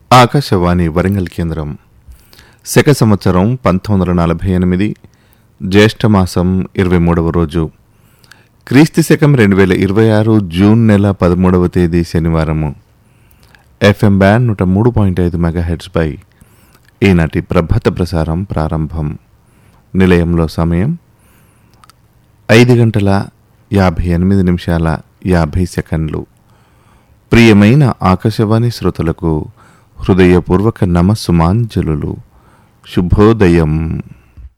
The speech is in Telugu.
ఆకాశవాణి వరంగల్ కేంద్రం శక సంవత్సరం పంతొమ్మిది వందల నలభై ఎనిమిది జ్యేష్ఠమాసం ఇరవై మూడవ రోజు క్రీస్తు శకం రెండు వేల ఇరవై ఆరు జూన్ నెల పదమూడవ తేదీ శనివారము ఎఫ్ఎం బ్యాండ్ నూట మూడు పాయింట్ ఐదు మెగాహెడ్స్పై ఈనాటి ప్రభాత ప్రసారం ప్రారంభం నిలయంలో సమయం ఐదు గంటల యాభై ఎనిమిది నిమిషాల యాభై సెకండ్లు ప్రియమైన ఆకాశవాణి శ్రోతలకు హృదయపూర్వక నమస్సుమాంజలులు శుభోదయం